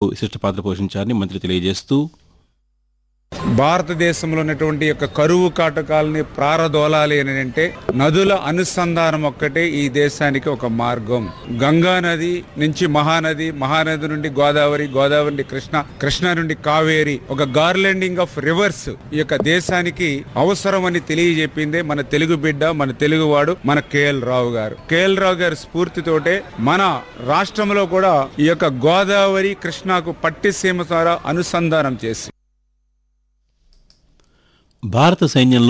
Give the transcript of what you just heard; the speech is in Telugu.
విశిష్ట పాత్ర పోషించారని మంత్రి తెలియజేస్తూ భారతదేశంలో ఉన్నటువంటి యొక్క కరువు కాటకాలని ప్రారదోలాలి అని అంటే నదుల అనుసంధానం ఒక్కటే ఈ దేశానికి ఒక మార్గం గంగా నది నుంచి మహానది మహానది నుండి గోదావరి గోదావరి నుండి కృష్ణ కృష్ణ నుండి కావేరి ఒక గార్లెండింగ్ ఆఫ్ రివర్స్ ఈ యొక్క దేశానికి అవసరమని తెలియజెప్పిందే మన తెలుగు బిడ్డ మన తెలుగువాడు మన కేఎల్ రావు గారు కేఎల్ రావు గారి స్ఫూర్తితోటే మన రాష్ట్రంలో కూడా ఈ యొక్క గోదావరి కృష్ణకు పట్టిసీమ ద్వారా అనుసంధానం చేసి భారత సైన్యంలో